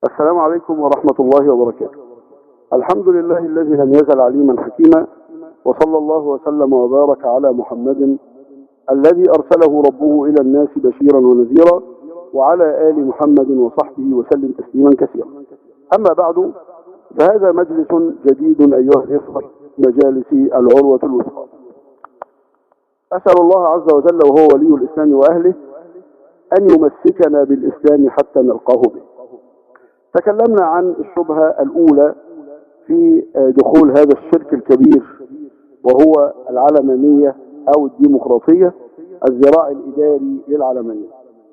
السلام عليكم ورحمة الله وبركاته الحمد لله الذي لم يزل عليما حكيما وصلى الله وسلم وبارك على محمد الذي أرسله ربه إلى الناس بشيرا ونذيرا وعلى آل محمد وصحبه وسلم تسليما كثيرا أما بعد فهذا مجلس جديد أيها الإخوة مجالس العروة الوثقى أسأل الله عز وجل وهو ولي الإسلام وأهله أن يمسكنا بالإسلام حتى نلقاه به تكلمنا عن الشبهة الأولى في دخول هذا الشرك الكبير وهو العلمانية أو الديمقراطية الذراع الإداري للعلمانية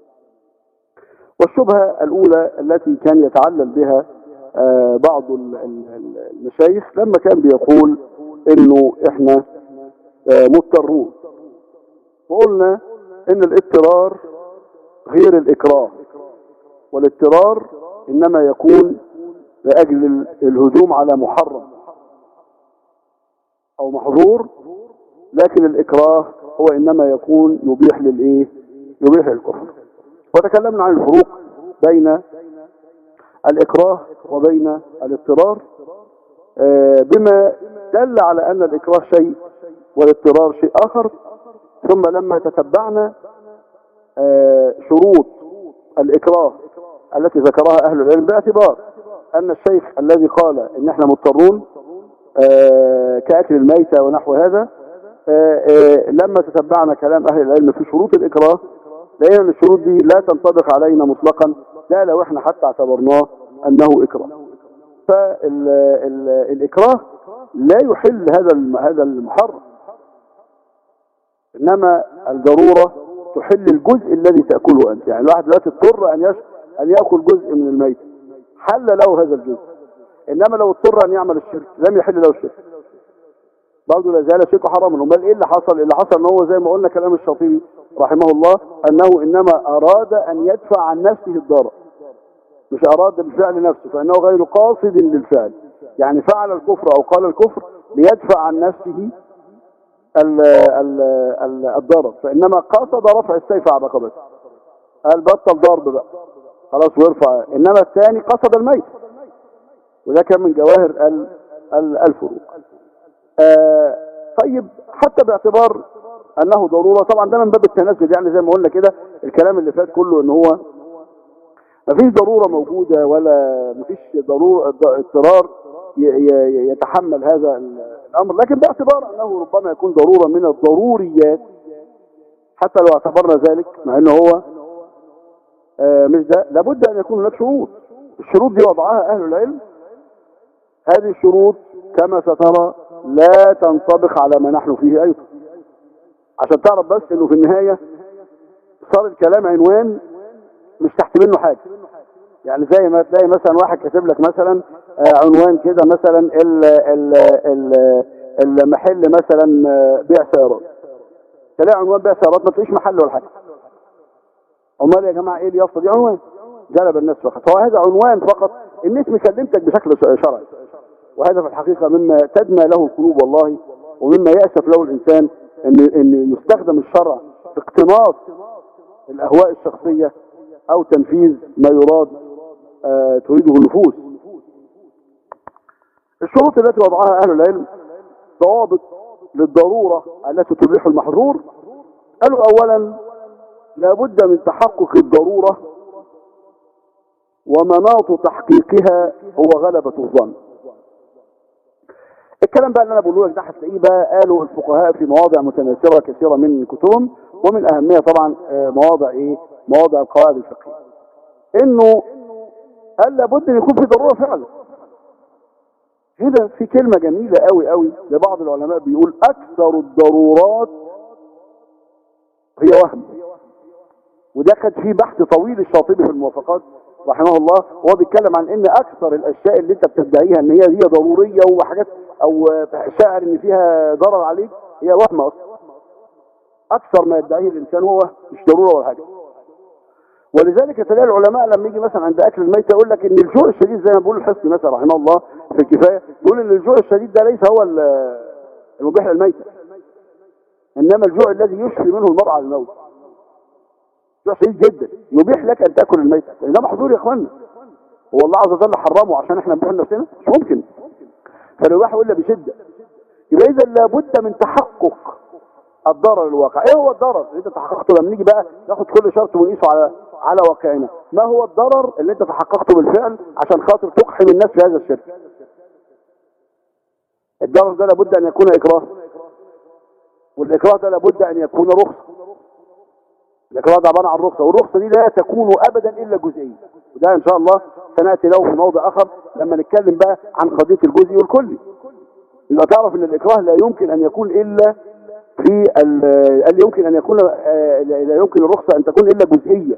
والشبهة الأولى التي كان يتعلل بها بعض المشايخ لما كان بيقول انه احنا مضطرون وقلنا ان الاضطرار غير الاكراه والاضطرار انما يكون لاجل الهجوم على محرم او محظور لكن الاكراه هو انما يكون يبيح للايه يبيح للكفر وتكلمنا عن الفروق بين الاكراه وبين الاضطرار بما دل على ان الاكراه شيء والاضطرار شيء اخر ثم لما تتبعنا شروط الاكراه التي ذكرها اهل العلم باعتبار ان الشيخ الذي قال ان احنا مضطرون كاكل الميتة ونحو هذا لما تتبعنا كلام اهل العلم في شروط الاكراه لقينا ان الشروط دي لا تنطبق علينا مطلقا لا لو احنا حتى اعتبرناه انه اكراه فالاكراه لا يحل هذا هذا المحرم انما الضروره تحل الجزء الذي تاكله انت يعني الواحد دلوقتي اضطر ان يش... ان ياكل جزء من الميت حل له هذا الجزء انما لو اضطر ان يعمل الشرك لم يحل له الشرك برضه لا زال شرك حراما امال ايه اللي حصل اللي حصل ان هو زي ما قلنا كلام الشاطبي رحمه الله انه انما اراد ان يدفع عن نفسه الضرر مش اراد الفعل نفسه فانه غير قاصد للفعل يعني فعل الكفر او قال الكفر ليدفع عن نفسه ال ال ال الضرر فانما قصد رفع السيف على رقبته قال بطل ضرب بقى خلاص ويرفع انما الثاني قصد الميت وده كان من جواهر ال ال الفروق آه طيب حتى باعتبار انه ضرورة طبعا ده من باب التنزل يعني زي ما قلنا كده الكلام اللي فات كله ان هو مفيش ضرورة موجودة ولا مفيش ضرورة اضطرار يتحمل هذا الامر لكن باعتبار انه ربما يكون ضرورة من الضروريات حتى لو اعتبرنا ذلك مع انه هو آه مش ده لابد ان يكون هناك شروط الشروط دي وضعها اهل العلم هذه الشروط كما سترى لا تنطبق على ما نحن فيه ايضا عشان تعرف بس انه في النهاية صار الكلام عنوان مش تحت منه حاجة يعني زي ما تلاقي مثلا واحد كاتب لك مثلا عنوان كده مثلا ال ال ال المحل مثلا بيع سيارات تلاقي عنوان بيع سيارات ما تلاقيش محل ولا حاجة امال يا جماعة ايه اليافطة دي عنوان جلب الناس فقط هو هذا عنوان فقط الناس مكلمتك بشكل شرعي وهذا في الحقيقة مما تدمى له القلوب والله ومما يأسف له الإنسان ان ان يستخدم الشرع في اقتناص الاهواء الشخصية او تنفيذ ما يراد آه تريده النفوس الشروط التي وضعها اهل العلم ضوابط للضرورة التي تبيح المحظور قالوا اولا لابد من تحقق الضرورة ومناط تحقيقها هو غلبة الظن الكلام بقى اللي انا بقوله لك ده هتلاقيه بقى قالوا الفقهاء في مواضع متناثره كثيره من كتبهم ومن اهمها طبعا مواضع ايه مواضع القواعد الفقهيه انه قال لابد ان يكون في ضروره فعلا هنا في كلمه جميله قوي قوي لبعض العلماء بيقول اكثر الضرورات هي وهم وده كان فيه بحث طويل الشاطبي في الموافقات رحمه الله وهو بيتكلم عن ان اكثر الاشياء اللي انت بتدعيها ان هي هي ضروريه وحاجات او شاعر ان فيها ضرر عليك هي وهم اصلا اكثر ما يدعيه الانسان هو مش ضروره ولا حاجه ولذلك تلاقي العلماء لما يجي مثلا عند اكل الميت يقول لك ان الجوع الشديد زي ما بيقول الحسني مثلا رحمه الله في الكفايه يقول ان الجوع الشديد ده ليس هو المبيح للميتة انما الجوع الذي يشفي منه المرء على الموت جوع شديد جدا يبيح لك ان تاكل الميتة ده محظور يا اخوانا هو الله عز وجل حرمه عشان احنا نبيعه لنفسنا مش ممكن فلو واحد الا بشده يبقى اذا لابد من تحقق الضرر الواقع ايه هو الضرر اللي انت تحققته لما نيجي بقى ناخد كل شرط ونقيسه على على واقعنا ما هو الضرر اللي انت تحققته بالفعل عشان خاطر تقحم الناس في هذا الشرك الضرر ده لابد ان يكون اكراه والاكراه ده لابد ان يكون رخصه الاكراه ده عباره عن رخصه والرخصه دي لا تكون ابدا الا جزئيه وده ان شاء الله سناتي له في موضع اخر لما نتكلم بقى عن قضيه الجزئي والكلي يبقى تعرف ان الاكراه لا يمكن ان يكون الا في قال يمكن ان يكون آه، لا يمكن الرخصه ان تكون الا جزئيه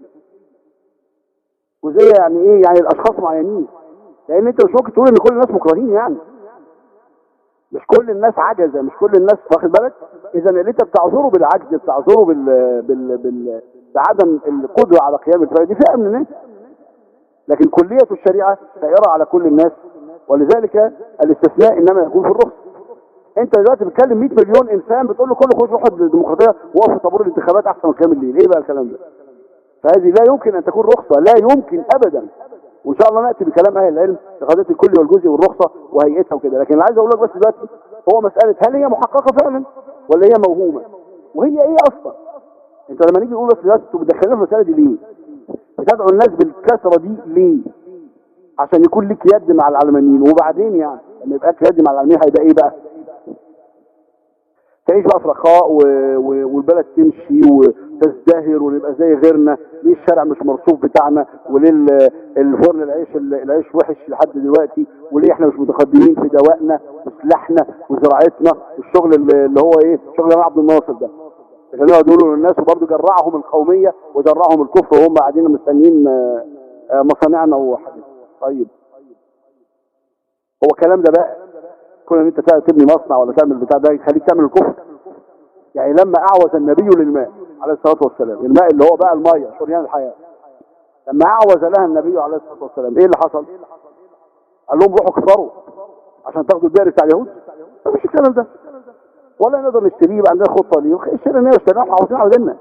جزئيه يعني ايه يعني الاشخاص معينين لان انت مش ممكن تقول ان كل الناس مكرهين يعني مش كل الناس عجزه مش كل الناس واخد بالك اذا اللي انت بتعذره بالعجز بتعذره بال... بال... بال... بعدم القدره على قيام الفرائض دي فئه من الناس لكن كليه الشريعه سائره على كل الناس ولذلك الاستثناء انما يكون في الرخص انت دلوقتي بتكلم 100 مليون انسان بتقول له كل خش روح الديمقراطيه وقف في طابور الانتخابات احسن من قيام الليل ايه بقى الكلام ده فهذه لا يمكن ان تكون رخصه لا يمكن ابدا وان شاء الله ناتي بكلام اهل العلم في قضيه الكل والجزء والرخصه وهيئتها وكده لكن اللي عايز اقول لك بس دلوقتي هو مساله هل هي محققه فعلا ولا هي موهومه وهي ايه اصلا انت لما نيجي نقول بس دلوقتي انتوا بتدخلنا في المساله دي ليه بتدعوا الناس بالكثره دي ليه عشان يكون لك يد مع العلمانيين وبعدين يعني لما يبقى لك يد مع العلمانيين هيبقى ايه بقى تعيش بقى في رخاء و... و... والبلد تمشي وتزدهر ونبقى زي غيرنا ليه الشارع مش مرصوف بتاعنا وليه الفرن العيش العيش وحش لحد دلوقتي وليه احنا مش متقدمين في دوائنا وسلاحنا وزراعتنا والشغل اللي هو ايه شغل جمال عبد الناصر ده خلينا يقولوا للناس وبرضه جرعهم القوميه وجرعهم الكفر وهم قاعدين مستنيين آه، آه، مصانعنا وحاجات طيب هو الكلام ده بقى كون ان انت تبني مصنع ولا تعمل بتاع ده يخليك تعمل الكفر يعني لما اعوز النبي للماء عليه الصلاه والسلام الماء اللي هو بقى الميه شريان الحياه لما اعوز لها النبي عليه الصلاه والسلام ايه اللي حصل قال لهم روحوا كفروا عشان تاخدوا البئر بتاع اليهود مفيش الكلام ده ولا نقدر نشتريه يبقى عندنا خطه ليه اشتري لنا اشتريناه احنا عاوزين عاوزيننا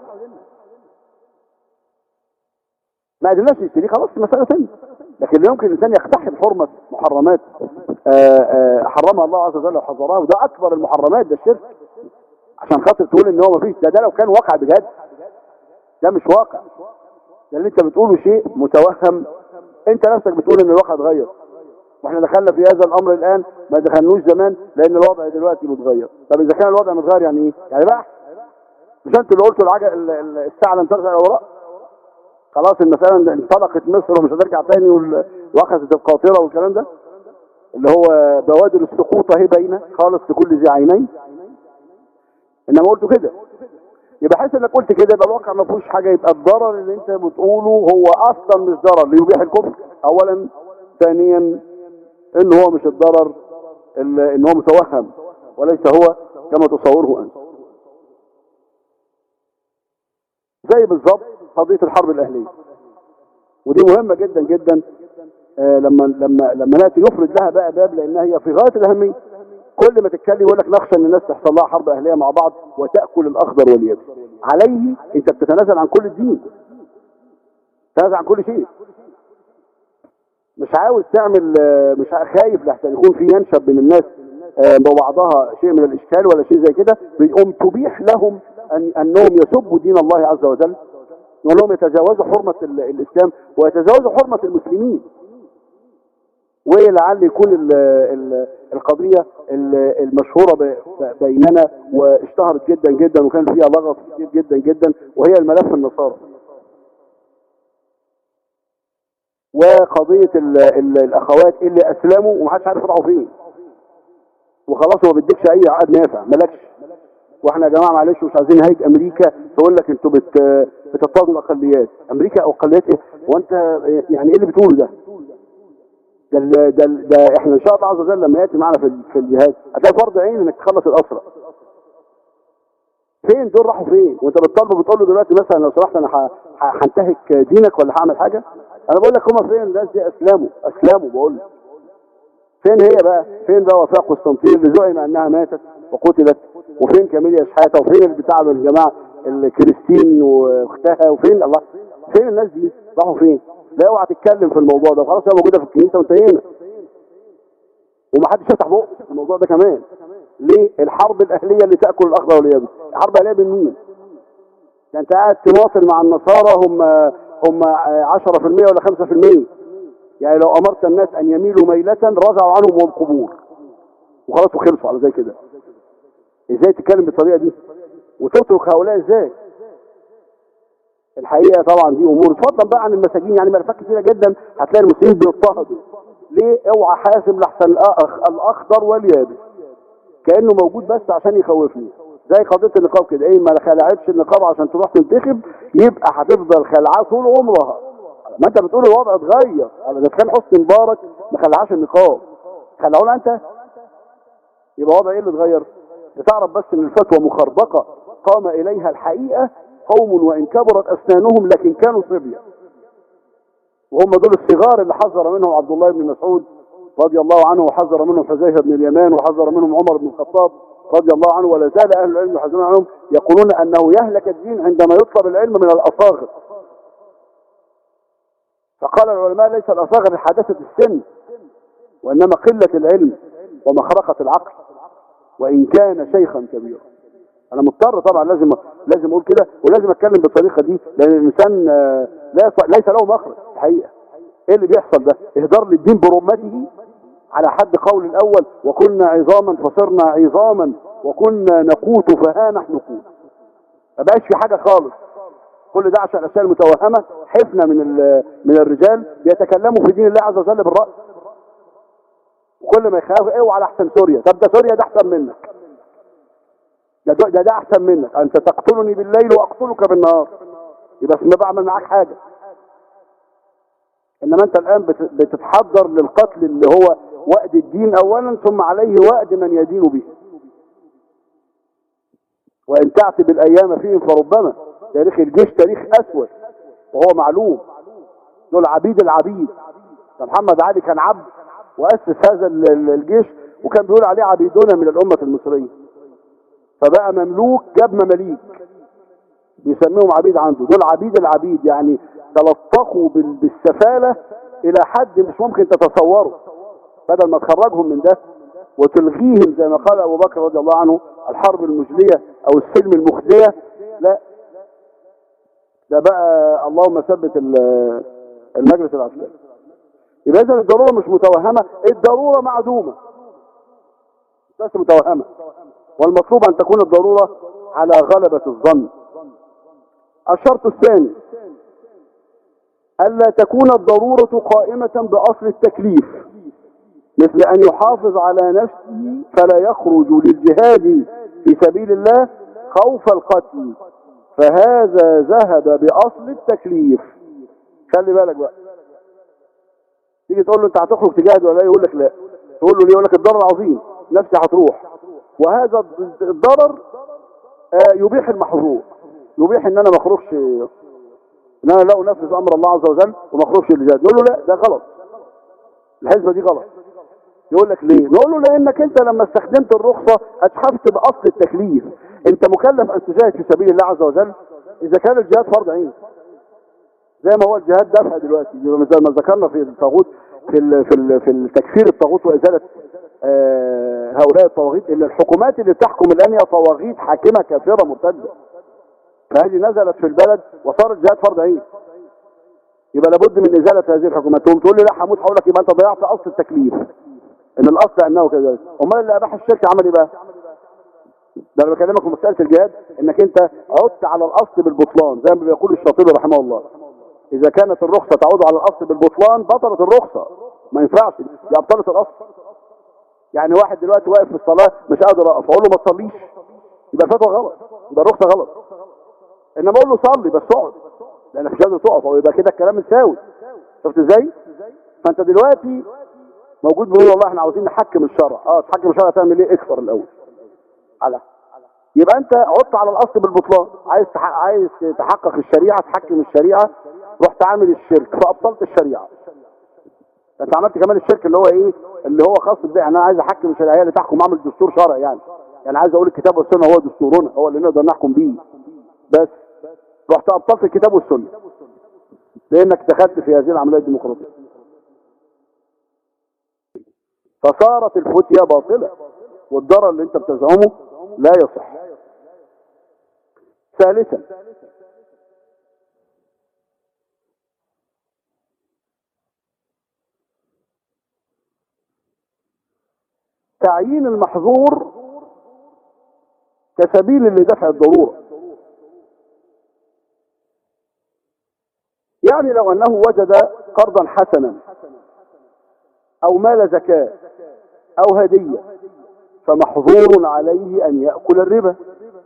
ما قدرناش نشتريه خلاص مساله ثانيه لكن لا يمكن الانسان يقتحم حرمه محرمات آه، آه، حرمها الله عز وجل وحظرها وده اكبر المحرمات ده الشرك عشان خاطر تقول ان هو ما فيش ده, ده لو كان واقع بجد ده مش واقع ده اللي انت بتقوله شيء متوهم انت نفسك بتقول ان الواقع اتغير واحنا دخلنا في هذا الامر الان ما دخلنوش زمان لان الوضع دلوقتي متغير طب اذا كان الوضع متغير يعني ايه يعني بقى مش انت اللي قلتوا العجل الساعه لم ترجع الى وراء خلاص المساله انطلقت مصر ومش هترجع تاني واخذت القاطره والكلام ده اللي هو بوادر السقوط اهي باينه خالص لكل ذي عينين انما قلت كده يبقى حيث انك قلت كده يبقى الواقع ما فيهوش حاجه يبقى الضرر اللي انت بتقوله هو اصلا مش ضرر ليبيح الكفر اولا ثانيا ان هو مش الضرر ان هو متوهم وليس هو كما تصوره انت زي بالظبط قضيه الحرب الاهليه ودي مهمه جدا جدا آه لما لما لما ناتي نفرد لها بقى باب لانها هي في غايه الاهميه كل ما تتكلم يقول لك نخشى ان الناس تحصل لها حرب اهليه مع بعض وتاكل الاخضر واليابس عليه انت بتتنازل عن كل الدين تتنازل عن كل شيء مش عاوز تعمل آه، مش خايف لحسن يكون في ينشب بين الناس آه، ببعضها شيء من الاشكال ولا شيء زي كده بيقوم تبيح لهم أن انهم يسبوا دين الله عز وجل نقول لهم يتجاوزوا حرمة الاسلام ويتجاوزوا حرمة المسلمين ولعل يكون القضية المشهورة بيننا واشتهرت جدا جدا وكان فيها لغط كتير جدا جدا وهي الملف النصارى وقضية الاخوات اللي اسلموا ومحدش عارف راحوا فين وخلاص هو ما بيديكش اي عقد نافع مالكش واحنا يا جماعه معلش مش عايزين هيك امريكا تقول لك انتوا بت بتضطهدوا الاقليات امريكا او اقليات ايه وانت يعني ايه اللي بتقوله ده ده ده, ده احنا ان شاء الله عز وجل لما ياتي معنا في في الجهاد هتلاقي فرض عين انك تخلص الاسرى فين دول راحوا فين وانت بتطالبه بتقول له دلوقتي مثلا لو سمحت انا هنتهك دينك ولا هعمل حاجه انا بقول لك هما فين الناس دي اسلموا اسلموا بقول لك فين هي بقى فين بقى وفاء قسطنطين اللي زعم انها ماتت وقتلت وفين كاميليا شحاته وفين البتاع الجماعه الكريستين واختها وفين الله فين الناس دي راحوا فين لا اوعى تتكلم في الموضوع ده خلاص هي موجوده في الكنيسه وانتهينا ومحدش يفتح بقه في الموضوع ده كمان ليه الحرب الاهليه اللي تاكل الاخضر واليابس الحرب الاهليه بين مين ده انت قاعد تواصل مع النصارى هم هم 10% ولا 5% يعني لو امرت الناس ان يميلوا ميله رجعوا عنهم القبور وخلاص وخلصوا على زي كده ازاي تتكلم بالطريقه دي وتترك هؤلاء ازاي الحقيقه طبعا دي امور اتفضل بقى عن المساجين يعني ملفات كثيره جدا هتلاقي المسلمين بيضطهدوا ليه اوعى حاسم لحسن الأخ- الاخضر واليابس كانه موجود بس عشان يخوفني زي قضيه النقاب كده ايه ما خلعتش النقاب عشان تروح تنتخب يبقى هتفضل خلعاه طول عمرها ما انت بتقول الوضع اتغير على ده كان حسني مبارك ما خلعهاش النقاب خلعوا لها انت يبقى وضع ايه اللي اتغير بتعرف بس ان الفتوى مخربقه قام اليها الحقيقه قوم وان كبرت اسنانهم لكن كانوا صبيا وهم دول الصغار اللي حذر منهم عبد الله بن مسعود رضي الله عنه وحذر منهم حذيفه بن اليمان وحذر منهم عمر بن الخطاب رضي الله عنه ولا زال اهل العلم يحذرون عنهم يقولون انه يهلك الدين عندما يطلب العلم من الاصاغر فقال العلماء ليس الاصاغر حدثه السن وانما قله العلم ومخرقه العقل وان كان شيخا كبيرا انا مضطر طبعا لازم لازم اقول كده ولازم اتكلم بالطريقه دي لان الانسان آه، لا يص- ليس له مخرج الحقيقه ايه اللي بيحصل ده اهدار للدين برمته على حد قول الاول وكنا عظاما فصرنا عظاما وكنا نقوت فها نحن نقوت ما بقاش في حاجه خالص كل ده عشان الاشياء المتوهمه حفنه من ال- من الرجال بيتكلموا في دين الله عز وجل بالراس وكل ما يخاف اوعى على احسن سوريا طب ده سوريا ده احسن منك ده ده, ده احسن منك انت تقتلني بالليل واقتلك بالنهار يبقى اسمي بعمل معاك حاجه انما انت الان بت- بتتحضر للقتل اللي هو وأد الدين اولا ثم عليه وأد من يدين به وان تعتب الايام فيهم فربما تاريخ الجيش تاريخ اسود وهو معلوم دول عبيد العبيد ده محمد علي كان عبد واسس هذا ال- ال- الجيش وكان بيقول عليه عبيدنا من الامه المصريه فبقى مملوك جاب مماليك بيسميهم عبيد عنده دول عبيد العبيد يعني تلطخوا بال- بالسفالة الى حد مش ممكن تتصوره بدل ما تخرجهم من ده وتلغيهم زي ما قال ابو بكر رضي الله عنه الحرب المجلية او السلم المخزية لا ده بقى اللهم ثبت ال- المجلس العسكري يبقى اذا الضرورة مش متوهمة الضرورة معدومة بس متوهمة والمطلوب ان تكون الضرورة على غلبة الظن الشرط الثاني ألا تكون الضرورة قائمة بأصل التكليف مثل أن يحافظ على نفسه فلا يخرج للجهاد في سبيل الله خوف القتل فهذا ذهب بأصل التكليف خلي بالك بقى تيجي تقول له انت هتخرج تجاهد ولا لا يقول لك لا تقول له ليه يقول لك الضرر عظيم نفسي هتروح وهذا الضرر آه، يبيح المحظور يبيح ان انا ما اخرجش ان انا لا انفذ امر الله عز وجل وما اخرجش للجهاد يقول له لا ده غلط الحزبه دي غلط يقول لك ليه نقول له لانك انت لما استخدمت الرخصه اتحفت باصل التكليف انت مكلف ان تجاهد في سبيل الله عز وجل اذا كان الجهاد فرض عين زي ما هو الجهاد دفع دلوقتي زي ما ذكرنا في الطاغوت في ال في ال في التكفير الطاغوت وازاله آه، هؤلاء الطواغيت ان الحكومات اللي بتحكم الان هي طواغيت حاكمه كافره مرتده فهذه نزلت في البلد وصارت جهاد فرض عين يبقى لابد من ازاله هذه الحكومات تقوم تقول لي لا هموت هقول لك يبقى انت ضيعت اصل التكليف ان الاصل انه كذلك امال اللي اباح الشرك عمل ايه بقى ده انا بكلمك في مساله الجهاد انك انت عدت على الاصل بالبطلان زي ما بيقول الشاطبي رحمه الله اذا كانت الرخصه تعود على الاصل بالبطلان بطلت الرخصه ما ينفعش دي ابطلت الاصل يعني واحد دلوقتي واقف في الصلاه مش قادر اقف اقول له ما تصليش يبقى الفتوى غلط يبقى الرخصه غلط انما اقول له صلي بس اقعد لانك مش قادر تقف او يبقى كده الكلام مساوي شفت ازاي فانت دلوقتي موجود بيقول والله احنا عاوزين نحكم الشرع اه تحكم الشرع تعمل ايه اكثر الاول على يبقى انت عدت على الاصل بالبطلان عايز تح... عايز تحقق الشريعه تحكم الشريعه رحت عامل الشرك فابطلت الشريعه انت عملت كمان الشرك اللي هو ايه اللي هو خاص بيه يعني انا عايز احكم الشريعه اللي تحكم اعمل دستور شرعي يعني يعني عايز اقول الكتاب والسنه هو دستورنا هو اللي نقدر نحكم بيه بس رحت ابطلت الكتاب والسنه لانك دخلت في هذه العمليه الديمقراطيه فصارت الفتية باطلة والضرر اللي انت بتزعمه لا يصح ثالثا تعيين المحظور كسبيل لدفع الضرورة يعني لو أنه وجد قرضا حسنا أو مال زكاة أو هدية فمحظور عليه أن يأكل الربا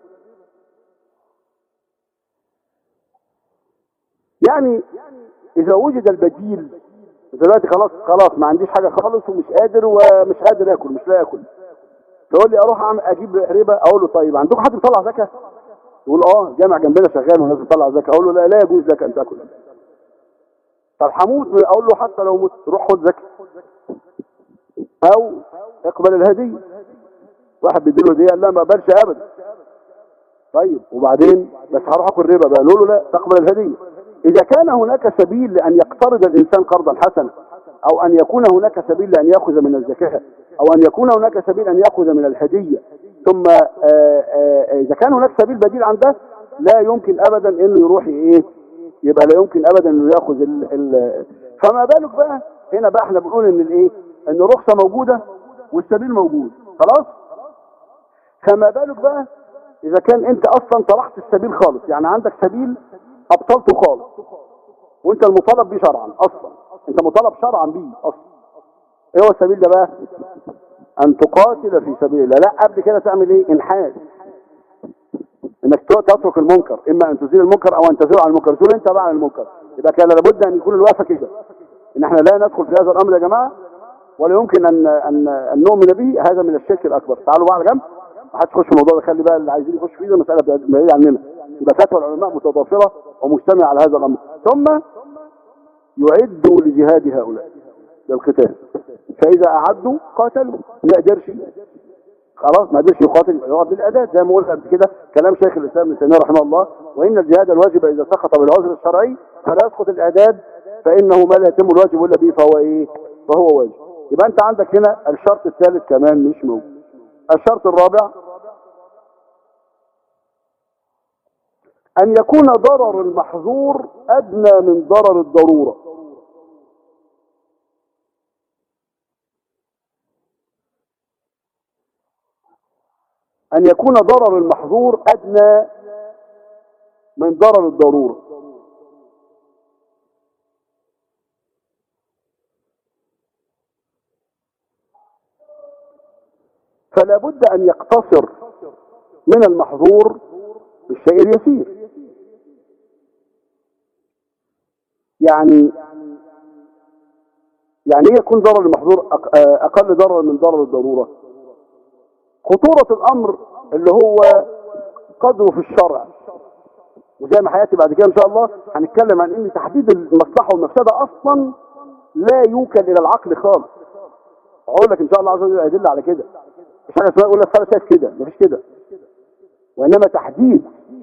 يعني إذا وجد البديل دلوقتي خلاص خلاص ما عنديش حاجة خالص ومش قادر ومش قادر آكل مش لا آكل تقول لي أروح أعمل أجيب ربا أقول له طيب عندكم حد بيطلع زكاة يقول اه جامع جنبنا شغال والناس بتطلع زكاة أقول له لا لا يجوز لك أن تأكل طب هموت اقول له حتى لو مت روح خد زكي او اقبل الهدية واحد بيديله هدية لا ما قبلش ابدا طيب وبعدين بس هروح اكل ربا بقى له لا تقبل الهدية اذا كان هناك سبيل لان يقترض الانسان قرضا حسنا او ان يكون هناك سبيل لان ياخذ من الزكاة او ان يكون هناك سبيل ان ياخذ من الهدية ثم آآ آآ اذا كان هناك سبيل بديل عن ده لا يمكن ابدا انه يروح ايه يبقى لا يمكن ابدا انه ياخذ ال ال فما بالك بقى هنا بقى احنا بنقول ان الايه ان الرخصه موجوده والسبيل موجود خلاص فما بالك بقى اذا كان انت اصلا طرحت السبيل خالص يعني عندك سبيل ابطلته خالص وانت المطالب بيه شرعا اصلا انت مطالب شرعا بيه اصلا ايه هو السبيل ده بقى ان تقاتل في سبيل الله لا قبل كده تعمل ايه انحاز انك تترك المنكر اما ان تزيل المنكر او ان تزيل عن المنكر تقول انت بقى عن المنكر يبقى كان لابد ان يكون الوقفه كده ان احنا لا ندخل في هذا الامر يا جماعه ولا يمكن ان ان ان نؤمن به هذا من الشرك الاكبر تعالوا بقى على جنب ما حدش يخش في الموضوع ده خلي بقى اللي عايزين يخش فيه ده مساله بعيده عننا يبقى فتوى العلماء متضافره ومجتمعه على هذا الامر ثم يعدوا لجهاد هؤلاء للقتال فاذا اعدوا قاتلوا ما قدرش خلاص ما قدرش يقاتل يقعد بالاعداد زي ما قلت قبل كده كلام شيخ الاسلام ابن تيميه رحمه الله وان الجهاد الواجب اذا سقط بالعذر الشرعي فلا يسقط الاعداد فانه ما لا يتم الواجب الا به فهو ايه فهو واجب يبقى انت عندك هنا الشرط الثالث كمان مش موجود الشرط الرابع ان يكون ضرر المحظور ادنى من ضرر الضروره أن يكون ضرر المحظور أدنى من ضرر الضرورة فلا بد أن يقتصر من المحظور بالشيء اليسير يعني يعني ايه يكون ضرر المحظور أقل ضرر من ضرر الضرورة خطورة الأمر اللي هو قدره في الشرع وزي ما حياتي بعد كده إن شاء الله هنتكلم عن إن تحديد المصلحة والمفسدة أصلا لا يوكل إلى العقل خالص أقول لك إن شاء الله عز وجل أدلة على كده مش حاجة اسمها يقول لك أنا شايف كده مفيش كده وإنما تحديد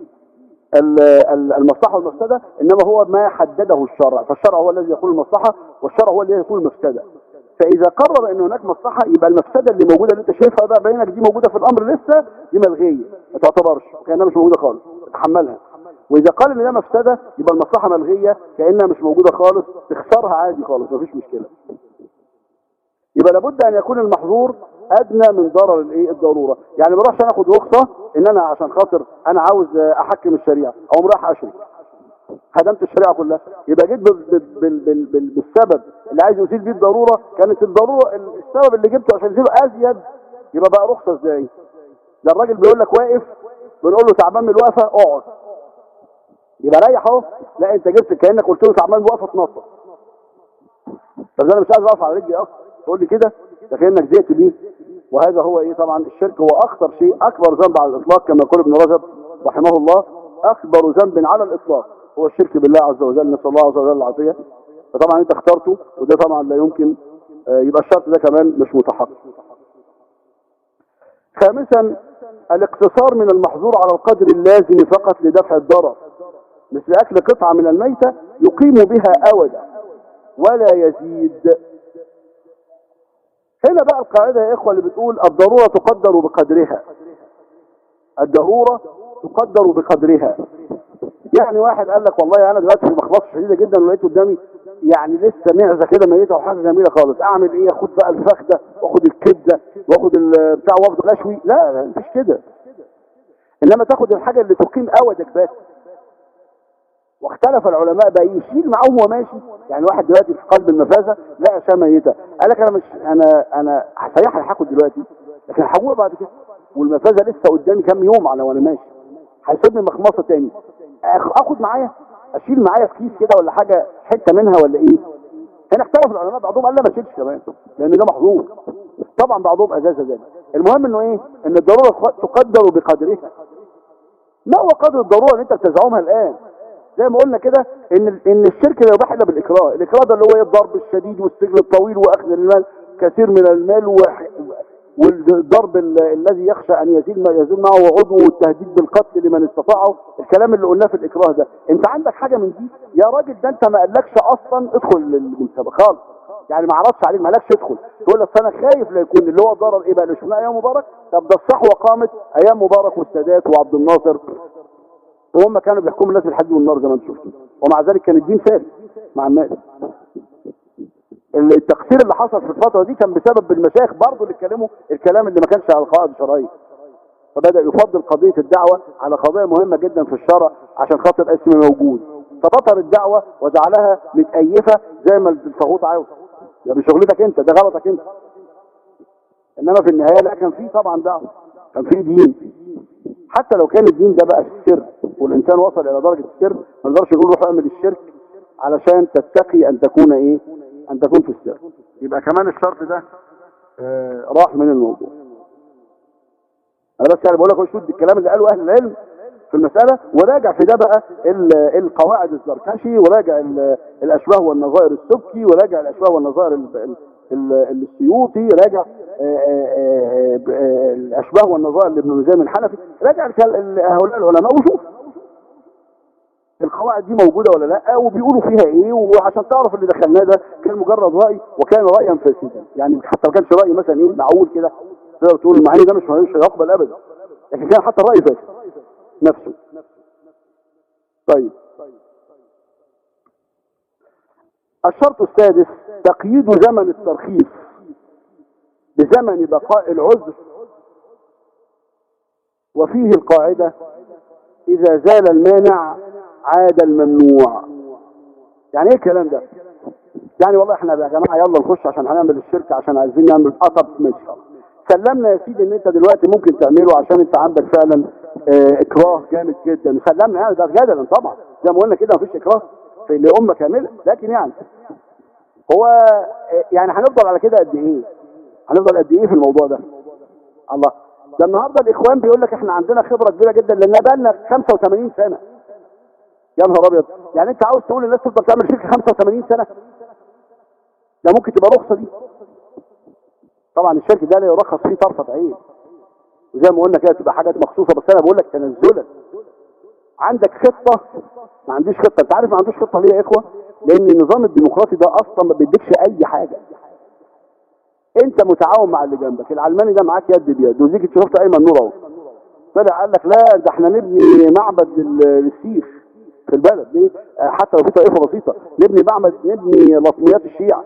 المصلحة والمفسدة إنما هو ما حدده الشرع فالشرع هو الذي يقول المصلحة والشرع هو الذي يقول المفسدة فإذا قرر أن هناك مصلحة يبقى المفسدة اللي موجودة اللي أنت شايفها بقى بينك دي موجودة في الأمر لسه دي ملغية ما تعتبرش كأنها مش موجودة خالص تحملها وإذا قال إن ده مفسدة يبقى المصلحة ملغية كأنها مش موجودة خالص تخسرها عادي خالص مفيش مشكلة يبقى لابد أن يكون المحظور أدنى من ضرر الإيه الضرورة يعني ما اروحش أنا أخد رخصة إن أنا عشان خاطر أنا عاوز أحكم الشريعة أو رايح أشرك هدمت الشريعة كلها يبقى جيت بال بال بال بال بالسبب اللي عايز يزيل بيه الضرورة كانت الضرورة السبب اللي جبته عشان يزيله أزيد يبقى بقى رخصة ازاي ده الراجل بيقول لك واقف بنقول له تعبان من الوقفة اقعد يبقى ريح اهو لا انت جبت كأنك قلت له تعبان من الوقفة تنطط طب انا مش عايز اقف على رجلي اصلا تقول لي كده ده كأنك زيت بيه وهذا هو ايه طبعا الشرك هو اخطر شيء اكبر ذنب على الاطلاق كما يقول ابن رجب رحمه الله اكبر ذنب على الاطلاق هو الشرك بالله عز وجل نسأل الله عز وجل العافية فطبعا انت اخترته وده طبعا لا يمكن يبقى الشرط ده كمان مش متحقق خامسا الاقتصار من المحظور على القدر اللازم فقط لدفع الضرر مثل اكل قطعة من الميتة يقيم بها اودا ولا يزيد هنا بقى القاعدة يا اخوة اللي بتقول الضرورة تقدر بقدرها الضرورة تقدر بقدرها يعني واحد قال لك والله انا دلوقتي في مخلصة شديدة جدا ولقيت قدامي يعني لسه معزة كده ميتة وحاجة جميلة خالص اعمل ايه اخد بقى الفخدة واخد الكبدة واخد ال- بتاع وافضل اشوي لا لا مفيش كده انما تاخد الحاجة اللي تقيم اودك بس واختلف العلماء بقى يشيل معاهم وهو ماشي يعني واحد دلوقتي في قلب المفازة لقى شاه ميتة قال لك انا مش انا انا هسيحها هاخد دلوقتي لكن هجوع بعد كده والمفازة لسه قدامي كام يوم على وانا ماشي هيصيبني مخمصة تاني أخ- اخد معايا اشيل معايا في كيس كده ولا حاجة حتة منها ولا ايه هنا اختلف العلماء بعضهم قال لا ما تشيلش كمان لان ده محظور طبعا بعضهم اجاز ذلك المهم انه ايه ان الضرورة تقدر بقدرها ما هو قدر الضرورة اللي انت بتزعمها الان زي ما قلنا كده ان ان الشرك لا يباح الا بالاكراه الاكراه ده اللي هو ايه الضرب الشديد والسجن الطويل واخذ المال كثير من المال وح- والضرب ال- الذي يخشى ان يزيد ما يزول معه عضو والتهديد بالقتل لمن استطاعه الكلام اللي قلناه في الاكراه ده انت عندك حاجه من دي يا راجل ده انت ما قالكش اصلا ادخل المسابقه خالص يعني ما عرضش عليك ما قالكش ادخل تقول لك انا خايف لا يكون اللي هو ضرر ايه بقى اللي شفناه ايام مبارك طب ده الصحوه قامت ايام مبارك والسادات وعبد الناصر وهم كانوا بيحكموا الناس بالحج والنار زي ما انتم شفتوا ومع ذلك كان الدين ثابت مع الناس التقصير اللي حصل في الفترة دي كان بسبب المشايخ برضه اللي اتكلموا الكلام اللي ما كانش على القواعد الشرعية فبدأ يفضل قضية الدعوة على قضية مهمة جدا في الشرع عشان خاطر اسم موجود فبطر الدعوة وجعلها متأيفة زي ما الطاغوت عاوز ده بشغلتك انت ده غلطك انت انما في النهاية لا كان فيه طبعا دعوة كان فيه دين حتى لو كان الدين ده بقى في السر والانسان وصل الى درجة السر ما نقدرش نقول روح اعمل الشرك علشان تتقي ان تكون ايه ان تكون في السر يبقى كمان الشرط ده آه راح من الموضوع انا بس يعني بقول لك شو الكلام اللي قاله اهل العلم في المسألة وراجع في ده بقى ال- القواعد الزركشي وراجع ال- الاشباه والنظائر السبكي وراجع الاشباه والنظائر ال- ال- ال- السيوطي راجع آه، آه، آه، آه، الاشباه والنظائر لابن نجيم الحنفي راجع الكل- ال- هؤلاء العلماء وشوف القواعد دي موجودة ولا لا وبيقولوا فيها ايه وعشان تعرف اللي دخلناه ده كان مجرد رأي وكان رأيا فاسدا يعني حتى ما كانش رأي مثلا ايه معقول كده تقدر تقول مع ان ده مش مش هيقبل ابدا لكن كان حتى الرأي فاسد نفسه طيب الشرط السادس تقييد زمن الترخيص بزمن بقاء العذر وفيه القاعدة إذا زال المانع عاد الممنوع يعني ايه الكلام ده يعني والله احنا يا جماعة يلا نخش عشان هنعمل الشركة عشان عايزين نعمل قطب ماشي سلمنا يا سيدي ان انت دلوقتي ممكن تعمله عشان انت عندك فعلا اه اكراه جامد جدا سلمنا يعني ده جدلا طبعا زي ما قلنا كده مفيش اكراه في لأمة كاملة لكن يعني هو اه يعني هنفضل على كده قد ايه هنفضل قد ايه في الموضوع ده الله ده النهارده الاخوان بيقول لك احنا عندنا خبره كبيره جدا لان بقالنا 85 سنه يا نهار ابيض يعني انت عاوز تقول الناس تفضل تعمل شركه 85 سنه ده ممكن تبقى رخصه دي طبعا الشركه ده لا يرخص فيه طرفه عين وزي ما قلنا كده تبقى حاجات مخصوصه بس انا بقول لك تنزلا عندك خطه ما عنديش خطه انت عارف ما عندوش خطه ليه يا اخوه لان النظام الديمقراطي ده اصلا ما بيديكش اي حاجه انت متعاون مع اللي جنبك العلماني ده معاك يد بيد وزيك شفت ايمن نور اهو طلع قال لك لا ده احنا نبني معبد لل- للسيخ في البلد ليه آه، حتى لو في طائفه بسيطه نبني معبد نبني لطميات الشيعة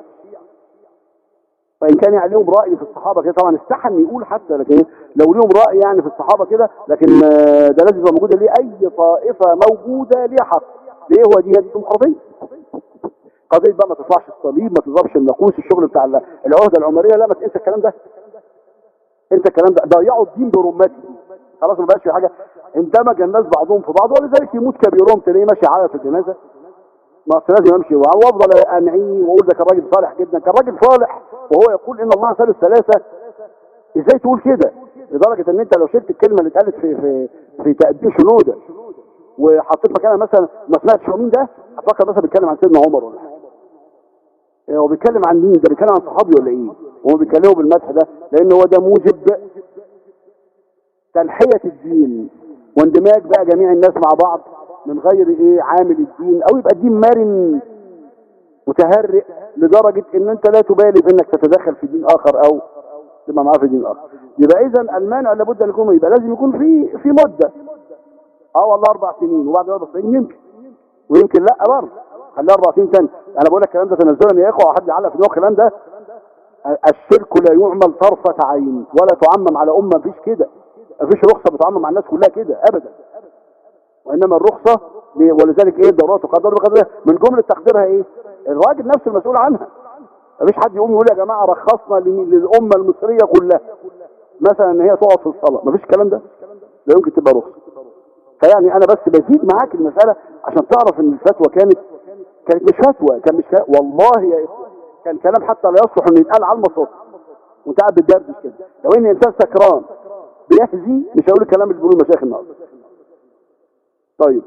وان كان يعني لهم راي في الصحابه كده طبعا استحى ان يقول حتى لكن إيه، لو ليهم راي يعني في الصحابه كده لكن آه، ده لازم يبقى موجوده ليه اي طائفه موجوده ليها حق ليه هو دي هي الديمقراطيه قضيه بقى ما تطلعش الصليب ما تضربش الناقوس الشغل بتاع ال- العهده العمريه لا ما تنسى الكلام ده انت الكلام ده ضيعوا الدين برمته خلاص ما بقاش في حاجه اندمج الناس بعضهم في بعض ولذلك يموت كبيرهم تلاقيه ماشي عايه في الجنازه ما أصل لازم امشي معاه وافضل انعيه واقول ده كان راجل صالح جدا كان راجل صالح وهو يقول ان الله ثالث ثلاثه ازاي تقول كده لدرجه ان انت لو شلت الكلمه اللي اتقالت في في في تقديم شنوده وحطيت مكانها مثلا ما سمعتش هو مين ده هتفكر مثلا بيتكلم عن سيدنا عمر ولا حاجه إيه هو بيتكلم عن مين ده بيتكلم عن صحابي ولا ايه هو بيتكلموا بالمدح ده لان هو ده موجب تنحية الدين واندماج بقى جميع الناس مع بعض من غير ايه عامل الدين او يبقى الدين مرن متهرئ لدرجة ان انت لا تبالي بانك تتدخل في دين اخر او تبقى معاه في دين اخر يبقى اذا المانع لابد ان يكون يبقى لازم يكون في في مدة اه والله اربع سنين وبعد اربع سنين يمكن ويمكن لا برضه خليها اربع سنين تاني انا بقول لك الكلام ده تنزلا يا اخوه حد يعلق في دماغه الكلام ده الشرك لا يعمل طرفة عين ولا تعمم على امه مفيش كده مفيش رخصة بتعمم على الناس كلها كده ابدا وانما الرخصة ولذلك ايه الدورات تقدر بقدرها من جملة تقديرها ايه الراجل نفسه المسؤول عنها مفيش حد يقوم يقول يا جماعة رخصنا للأمة المصرية كلها مثلا ان هي تقعد في الصلاة مفيش الكلام ده لا يمكن تبقى رخصة فيعني انا بس بزيد معاك المسألة عشان تعرف ان الفتوى كانت كانت مش فتوى كان مش فتوى. والله يا اخوة كان كلام حتى لا يصلح انه يتقال على المصوت وانت قاعد بتدردش كده لو ان انسان سكران بيهزي مش هقول الكلام اللي بيقولوه المشايخ النهارده طيب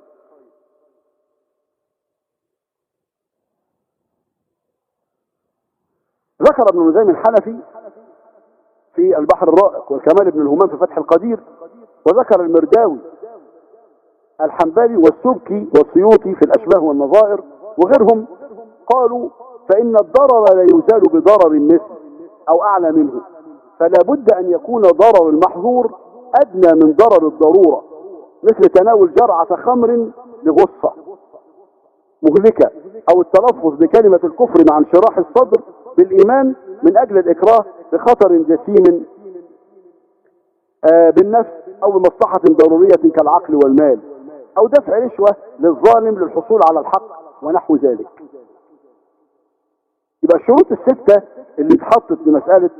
ذكر ابن نزيم الحنفي في البحر الرائق والكمال ابن الهمام في فتح القدير وذكر المرداوي الحنبلي والسبكي والسيوطي في الأشباه والنظائر وغيرهم قالوا فإن الضرر لا يزال بضرر مثل أو أعلى منه فلا بد أن يكون ضرر المحظور أدنى من ضرر الضرورة مثل تناول جرعة خمر لغصة مهلكة أو التلفظ بكلمة الكفر مع انشراح الصدر بالإيمان من أجل الإكراه بخطر جسيم آه بالنفس أو بمصلحة ضرورية كالعقل والمال أو دفع رشوة للظالم للحصول على الحق ونحو ذلك يبقى الشروط الستة اللي اتحطت لمسألة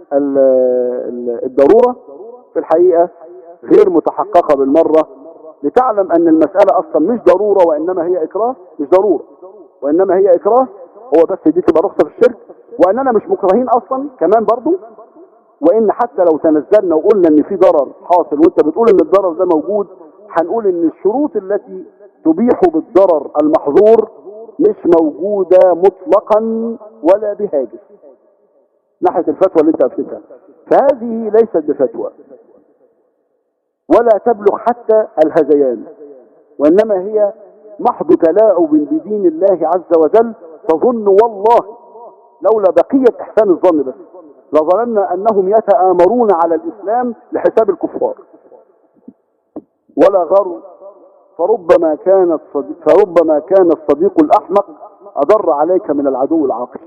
الضرورة في الحقيقة غير متحققة بالمرة لتعلم أن المسألة أصلا مش ضرورة وإنما هي إكراه مش ضرورة وإنما هي إكراه هو بس دي تبقى رخصة في الشرك وأننا مش مكرهين أصلا كمان برضو وإن حتى لو تنزلنا وقلنا إن في ضرر حاصل وأنت بتقول إن الضرر ده موجود هنقول إن الشروط التي تبيح بالضرر المحظور مش موجودة مطلقا ولا بهاجس ناحية الفتوى اللي انت افتتها فهذه ليست بفتوى ولا تبلغ حتى الهذيان وإنما هي محض تلاعب بدين الله عز وجل تظن والله لولا بقية إحسان الظن بس لظننا أنهم يتآمرون على الإسلام لحساب الكفار ولا غروا فربما كان الصديق فربما كان الصديق الأحمق أضر عليك من العدو العاقل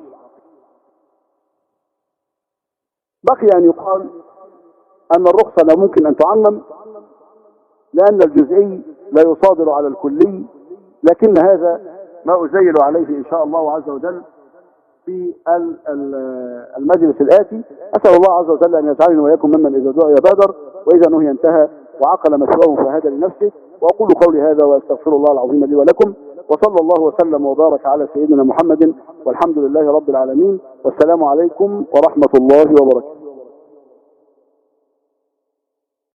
بقي أن يقال أن الرخصة لا ممكن أن تعمم لأن الجزئي لا يصادر على الكلي لكن هذا ما أزيل عليه إن شاء الله عز وجل في المجلس الآتي أسأل الله عز وجل أن يجعلني وإياكم ممن إذا دعي بادر وإذا نهي انتهى وعقل مثواه فهدى لنفسه وأقول قولي هذا وأستغفر الله العظيم لي ولكم وصلى الله وسلم وبارك على سيدنا محمد والحمد لله رب العالمين والسلام عليكم ورحمة الله وبركاته